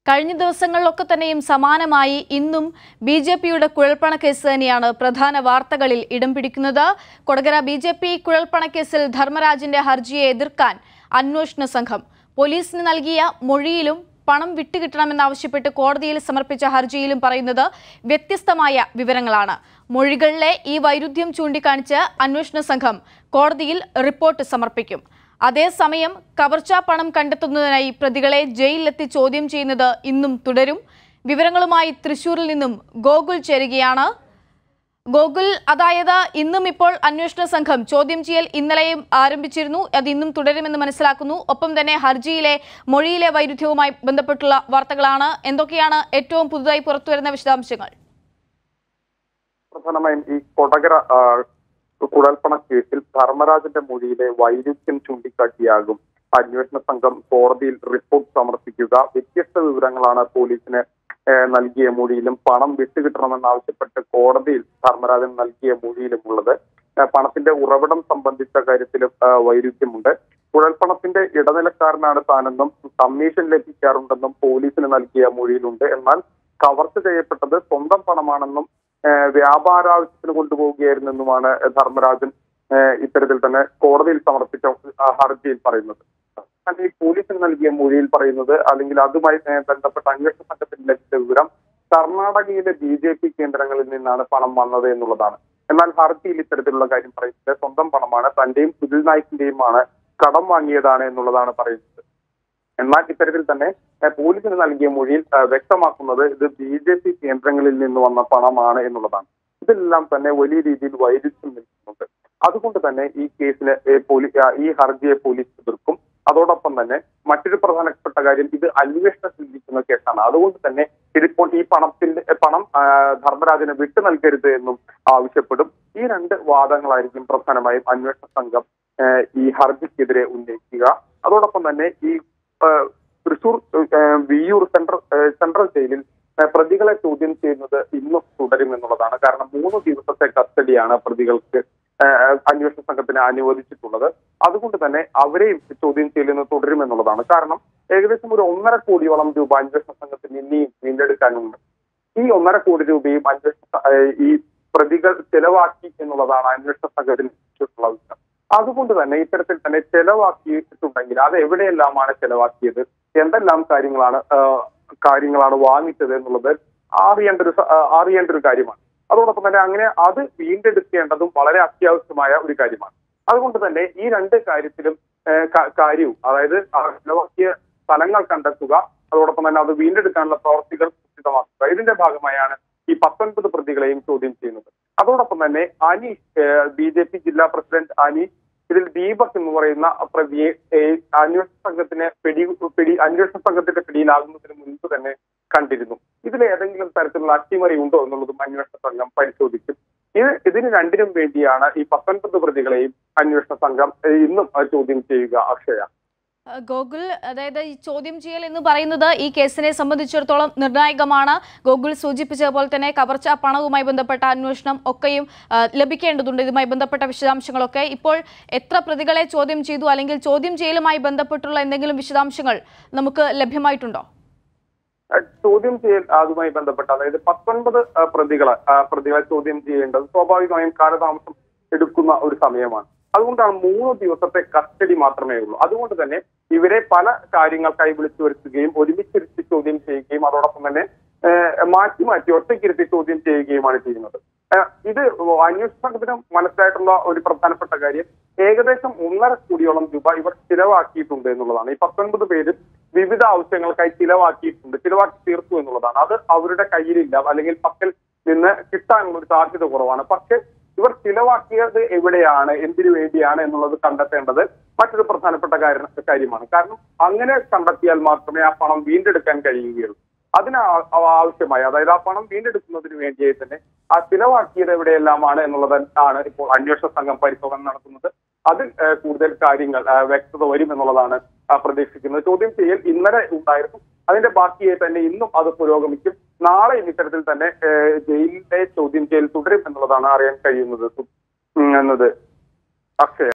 കഴിഞ്ഞ ദിവസങ്ങളിലൊക്കെ തന്നെയും സമാനമായി ഇന്നും ബി ജെ പിയുടെ കുഴൽപ്പണക്കേസ് തന്നെയാണ് പ്രധാന വാർത്തകളിൽ ഇടം പിടിക്കുന്നത് കൊടകര ബി ജെ പി കുഴൽപ്പണക്കേസിൽ ധർമ്മരാജിന്റെ ഹർജിയെ എതിർക്കാൻ അന്വേഷണ സംഘം പോലീസിന് നൽകിയ മൊഴിയിലും പണം വിട്ടുകിട്ടണമെന്നാവശ്യപ്പെട്ട് കോടതിയിൽ സമർപ്പിച്ച ഹർജിയിലും പറയുന്നത് വ്യത്യസ്തമായ വിവരങ്ങളാണ് മൊഴികളിലെ ഈ വൈരുദ്ധ്യം ചൂണ്ടിക്കാണിച്ച് അന്വേഷണ സംഘം കോടതിയിൽ റിപ്പോർട്ട് സമർപ്പിക്കും അതേസമയം കവർച്ചാ പണം കണ്ടെത്തുന്നതിനായി പ്രതികളെ ജയിലിലെത്തി ചോദ്യം ചെയ്യുന്നത് ഇന്നും തുടരും വിവരങ്ങളുമായി തൃശൂരിൽ നിന്നും ഗോകുൽ ചേരുകയാണ് ഗോകുൽ അതായത് ഇന്നും ഇപ്പോൾ അന്വേഷണ സംഘം ചോദ്യം ചെയ്യൽ ഇന്നലെയും ആരംഭിച്ചിരുന്നു അത് ഇന്നും തുടരുമെന്ന് മനസ്സിലാക്കുന്നു ഒപ്പം തന്നെ ഹർജിയിലെ മൊഴിയിലെ വൈരുദ്ധ്യവുമായി ബന്ധപ്പെട്ടുള്ള വാർത്തകളാണ് എന്തൊക്കെയാണ് ഏറ്റവും പുതുതായി പുറത്തുവരുന്ന വിശദാംശങ്ങൾ പ്രധാനമായും ഈ കൊടകര ആ, കുഴൽപ്പണ കേസിൽ ധർമ്മരാജന്റെ മൊഴിയിലെ വൈരുദ്ധ്യം ചൂണ്ടിക്കാട്ടിയാകും അന്വേഷണ സംഘം കോടതിയിൽ റിപ്പോർട്ട് സമർപ്പിക്കുക വ്യത്യസ്ത വിവരങ്ങളാണ് പോലീസിന് ഏ, നൽകിയ മൊഴിയിലും പണം വിട്ടുകിട്ടണമെന്നാവശ്യപ്പെട്ട് കോടതിയിൽ ധർമ്മരാജൻ നൽകിയ മൊഴിയിലും ഉള്ളത് ഏ, പണത്തിന്റെ ഉറവിടം സംബന്ധിച്ച കാര്യത്തിലും ആ, വൈരുദ്ധ്യമുണ്ട് കുഴൽപ്പണത്തിന്റെ ഇടനിലക്കാരനാണ് താനെന്നും കമ്മീഷൻ ലഭിക്കാറുണ്ടെന്നും പോലീസിന് നൽകിയ മൊഴിയിലുണ്ട് എന്നാൽ കവർച്ച ചെയ്യപ്പെട്ടത് സ്വന്തം പണമാണെന്നും ഏഹ് വ്യാപാരാവശ്യത്തിന് കൊണ്ടുപോവുകയായിരുന്നെന്നുമാണ് ധർമ്മരാജൻ ഏഹ് ഇത്തരത്തിൽ തന്നെ കോടതിയിൽ സമർപ്പിച്ച ആ ഹർജിയിൽ പറയുന്നത് തന്നെ ഈ പോലീസിന് നൽകിയ മൊഴിയിൽ പറയുന്നത് അല്ലെങ്കിൽ അതുമായി ഏഹ് ബന്ധപ്പെട്ട അന്വേഷണ സംഘത്തിന് ലഭിച്ച വിവരം കർണാടകയിലെ ബി ജെ പി കേന്ദ്രങ്ങളിൽ നിന്നാണ് പണം വന്നത് എന്നുള്ളതാണ് എന്നാൽ ഹർജിയിൽ ഇത്തരത്തിലുള്ള കാര്യം പറയുന്നത് സ്വന്തം പണമാണ് തന്റെയും സുനിൽ നായിക്കിന്റെയുമാണ് കടം വാങ്ങിയതാണ് എന്നുള്ളതാണ് പറയുന്നത് എന്നാൽ ഇത്തരത്തിൽ തന്നെ ഏഹ് പോലീസിന് നൽകിയ മൊഴിയിൽ ഏഹ് വ്യക്തമാക്കുന്നത് ഇത് ബി ജെ പി കേന്ദ്രങ്ങളിൽ നിന്ന് വന്ന പണമാണ് എന്നുള്ളതാണ് ഇതെല്ലാം തന്നെ വലിയ രീതിയിൽ വൈരുദ്ധ്യം നിൽക്കുന്നുണ്ട് അതുകൊണ്ട് തന്നെ ഈ കേസിന് ഏഹ് പോലീ- ആ, ഈ ഹർജിയെ പോലീസ് എതിർക്കും അതോടൊപ്പം തന്നെ മറ്റൊരു പ്രധാനപ്പെട്ട കാര്യം ഇത് അന്വേഷണത്തിൽ ഇരിക്കുന്ന കേസാണ് അതുകൊണ്ട് തന്നെ ഇതിപ്പോൾ ഈ പണത്തിന്റെ ഏഹ് പണം ആ, ധർമ്മരാജന് വിട്ടു നൽകരുത് എന്നും ആവശ്യപ്പെടും ഈ രണ്ട് വാദങ്ങളായിരിക്കും പ്രധാനമായും അന്വേഷണ സംഘം ഏഹ് ഈ ഹർജിക്കെതിരെ ഉന്നയിക്കുക അതോടൊപ്പം തന്നെ ഈ ഏഹ് തൃശൂർ ഏഹ് വിയ്യൂർ സെൻട്രൽ ഏഹ് സെൻട്രൽ ജയിലിൽ ഏഹ് പ്രതികളെ ചോദ്യം ചെയ്യുന്നത് ഇന്നും തുടരും എന്നുള്ളതാണ് കാരണം മൂന്ന് ദിവസത്തെ കസ്റ്റഡിയാണ് പ്രതികൾക്ക് ഏഹ് അന്വേഷണ സംഘത്തിന് അനുവദിച്ചിട്ടുള്ളത് അതുകൊണ്ട് തന്നെ അവരെയും ചോദ്യം ചെയ്യലിന് തുടരുമെന്നുള്ളതാണ് കാരണം ഏകദേശം ഒരു ഒന്നര കോടിയോളം രൂപ അന്വേഷണ സംഘത്തിന് ഇനിയും വീണ്ടെടുക്കാനുണ്ട് ഈ ഒന്നര കോടി രൂപയും അന്വേഷണ സ- ഏഹ് ഈ പ്രതികൾ ചെലവാക്കി എന്നുള്ളതാണ് അന്വേഷണ സംഘത്തിന് ലഭിച്ചിട്ടുള്ള വിവരം അതുകൊണ്ട് തന്നെ ഇത്തരത്തിൽ തന്നെ ചെലവാക്കിയിട്ടുണ്ടെങ്കിൽ അത് എവിടെയെല്ലാമാണ് ചെലവാക്കിയത് എന്തെല്ലാം കാര്യങ്ങളാണ് ആ, കാര്യങ്ങളാണ് വാങ്ങിച്ചത് എന്നുള്ളത് അറിയേണ്ട ഒരു സ- ആ, അറിയേണ്ട ഒരു കാര്യമാണ് അതോടൊപ്പം തന്നെ അങ്ങനെ അത് വീണ്ടെടുക്കേണ്ടതും വളരെ അത്യാവശ്യമായ ഒരു കാര്യമാണ് അതുകൊണ്ട് തന്നെ ഈ രണ്ട് കാര്യത്തിലും ഏ, ക- കാര്യവും അതായത് ആ ചെലവാക്കിയ സ്ഥലങ്ങൾ കണ്ടെത്തുക അതോടൊപ്പം തന്നെ അത് വീണ്ടെടുക്കാനുള്ള പ്രവർത്തികൾ ഊർജിതമാക്കുക ഇതിന്റെ ഭാഗമായാണ് ഈ പത്തൊൻപത് പ്രതികളെയും ചോദ്യം ചെയ്യുന്നത് അതോടൊപ്പം തന്നെ അനീഷ് ബി ജെ പി ജില്ലാ പ്രസിഡന്റ് അനീഷ് ഇതിൽ ദീപക് എന്ന് പറയുന്ന പ്രതിയെ ഏഹ്, അന്വേഷണ സംഘത്തിന് പിടി പിടി അന്വേഷണ സംഘത്തിന്റെ പിടിയിലാകുന്നതിന് മുൻപ് തന്നെ കണ്ടിരുന്നു ഇതിൽ ഏതെങ്കിലും തരത്തിലുള്ള അട്ടിമറി ഉണ്ടോ എന്നുള്ളതും അന്വേഷണ സംഘം പരിശോധിക്കും ഇത് ഇതിന് രണ്ടിനും വേണ്ടിയാണ് ഈ പത്തൊൻപത് പ്രതികളെയും അന്വേഷണ സംഘം ഏഹ്, ഇന്നും ആ, ചോദ്യം ചെയ്യുക അക്ഷയ ഏഹ് ഗോകുൽ അതായത് ഈ ചോദ്യം ചെയ്യൽ എന്ന് പറയുന്നത് ഈ കേസിനെ സംബന്ധിച്ചിടത്തോളം നിർണായകമാണ് ഗോകുൽ സൂചിപ്പിച്ച പോലെ തന്നെ കവർച്ചാ പണവുമായി ബന്ധപ്പെട്ട അന്വേഷണം ഒക്കെയും ഏഹ് ലഭിക്കേണ്ടതുണ്ട് ഇതുമായി ബന്ധപ്പെട്ട വിശദാംശങ്ങളൊക്കെ ഇപ്പോൾ എത്ര പ്രതികളെ ചോദ്യം ചെയ്തു അല്ലെങ്കിൽ ചോദ്യം ചെയ്യലുമായി ബന്ധപ്പെട്ടുള്ള എന്തെങ്കിലും വിശദാംശങ്ങൾ നമുക്ക് ലഭ്യമായിട്ടുണ്ടോ ഏഹ് ചോദ്യം ചെയ്യൽ അതുമായി ബന്ധപ്പെട്ട അതായത് പത്തൊൻപത് ഏഹ് പ്രതികളെ ഏഹ് പ്രതികളെ ചോദ്യം ചെയ്യേണ്ടത് സ്വാഭാവികമായും കാലതാമസം എടുക്കുന്ന ഒരു സമയമാണ് അതുകൊണ്ടാണ് മൂന്ന് ദിവസത്തെ കസ്റ്റഡി മാത്രമേ ഉള്ളൂ അതുകൊണ്ട് തന്നെ ഇവരെ പല കാര്യങ്ങൾക്കായി വിളിച്ചു വരുത്തുകയും ഒരുമിച്ചിരുത്തി ചോദ്യം ചെയ്യുകയും അതോടൊപ്പം തന്നെ ഏഹ് മാറ്റി മാറ്റി ഒറ്റയ്ക്കിരുത്തി ചോദ്യം ചെയ്യുകയുമാണ് ചെയ്യുന്നത് ഏഹ് ഇത് അന്വേഷണ സംഘത്തിന് മനസ്സിലായിട്ടുള്ള ഒരു പ്രധാനപ്പെട്ട കാര്യം ഏകദേശം ഒന്നര കോടിയോളം രൂപ ഇവർ ചിലവാക്കിയിട്ടുണ്ട് എന്നുള്ളതാണ് ഈ പത്തൊൻപത് പേര് വിവിധ ആവശ്യങ്ങൾക്കായി ചിലവാക്കിയിട്ടുണ്ട് ചിലവാക്കി തീർത്തു എന്നുള്ളതാണ് അത് അവരുടെ കയ്യിലില്ല അല്ലെങ്കിൽ പക്കൽ നിന്ന് കിട്ടാനുള്ള ഒരു സാധ്യത കുറവാണ് പക്ഷെ ഇവർ ചിലവാക്കിയത് എവിടെയാണ് എന്തിനു വേണ്ടിയാണ് എന്നുള്ളത് കണ്ടെത്തേണ്ടത് മറ്റൊരു പ്രധാനപ്പെട്ട കാര്യ- കാര്യമാണ് കാരണം അങ്ങനെ കണ്ടെത്തിയാൽ മാത്രമേ ആ പണം വീണ്ടെടുക്കാൻ കഴിയുകയുള്ളൂ അതിന് ആ- ആ- ആവശ്യമായ അതായത് ആ പണം വീണ്ടെടുക്കുന്നതിന് വേണ്ടിയായി തന്നെ ആ ചിലവാക്കിയത് എവിടെയെല്ലാമാണ് എന്നുള്ളത് ആണ് ഇപ്പോൾ അന്വേഷണ സംഘം പരിശോധന നടത്തുന്നത് അതിൽ ഏഹ്, കൂടുതൽ കാര്യങ്ങൾ ഏഹ്, വ്യക്തത വരും എന്നുള്ളതാണ് ആ, പ്രതീക്ഷിക്കുന്നത് ചോദ്യം ചെയ്യൽ ഇന്നലെ ഉണ്ടായിരുന്നു അതിന്റെ ബാക്കിയായി തന്നെ ഇന്നും അത് പുരോഗമിക്കും നാളെയും ഇത്തരത്തിൽ തന്നെ ഏഹ്, ജയിലിലെ ചോദ്യം ചെയ്യൽ തുടരും എന്നുള്ളതാണ് അറിയാൻ കഴിയുന്നത് ഉം, എന്നത് അക്ഷയ